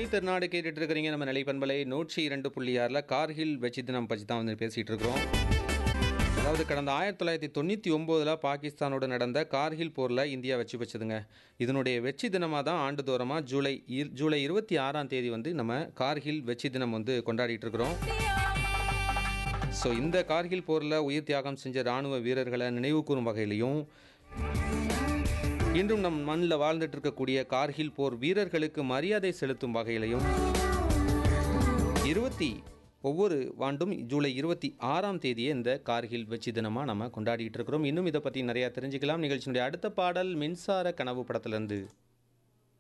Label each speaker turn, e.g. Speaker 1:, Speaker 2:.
Speaker 1: திருநாடு கேட்டுட்டு இருக்கிறீங்க நம்ம நிலைப்பண்பலை நூற்றி இரண்டு புள்ளி ஆறில் கார்கில் வெற்றி தினம் பற்றி தான் வந்து பேசிகிட்டு இருக்கிறோம் அதாவது கடந்த ஆயிரத்தி தொள்ளாயிரத்தி தொண்ணூற்றி ஒம்போதில் பாகிஸ்தானோடு நடந்த கார்கில் போரில் இந்தியா வெற்றி பெற்றதுங்க இதனுடைய வெற்றி தினமாக தான் ஆண்டுதோறமாக ஜூலை இரு- ஜூலை இருபத்தி ஆறாம் தேதி வந்து நம்ம கார்கில் வெற்றி தினம் வந்து கொண்டாடிட்டு இருக்கிறோம் ஸோ இந்த கார்கில் போரில் உயிர் தியாகம் செஞ்ச இராணுவ வீரர்களை நினைவு கூறும் வகையிலையும் இன்றும் நம் மண்ணில் வாழ்ந்துட்டு இருக்கக்கூடிய கார்கில் போர் வீரர்களுக்கு மரியாதை செலுத்தும் வகையிலையும் இருபத்தி ஒவ்வொரு ஆண்டும் ஜூலை இருபத்தி ஆறாம் தேதியே இந்த கார்கில் வெற்றி தினமாக நம்ம கொண்டாடிட்டு இருக்கிறோம் இன்னும் இதை பற்றி நிறையா தெரிஞ்சுக்கலாம் நிகழ்ச்சியினுடைய அடுத்த பாடல் மின்சார கனவு படத்திலிருந்து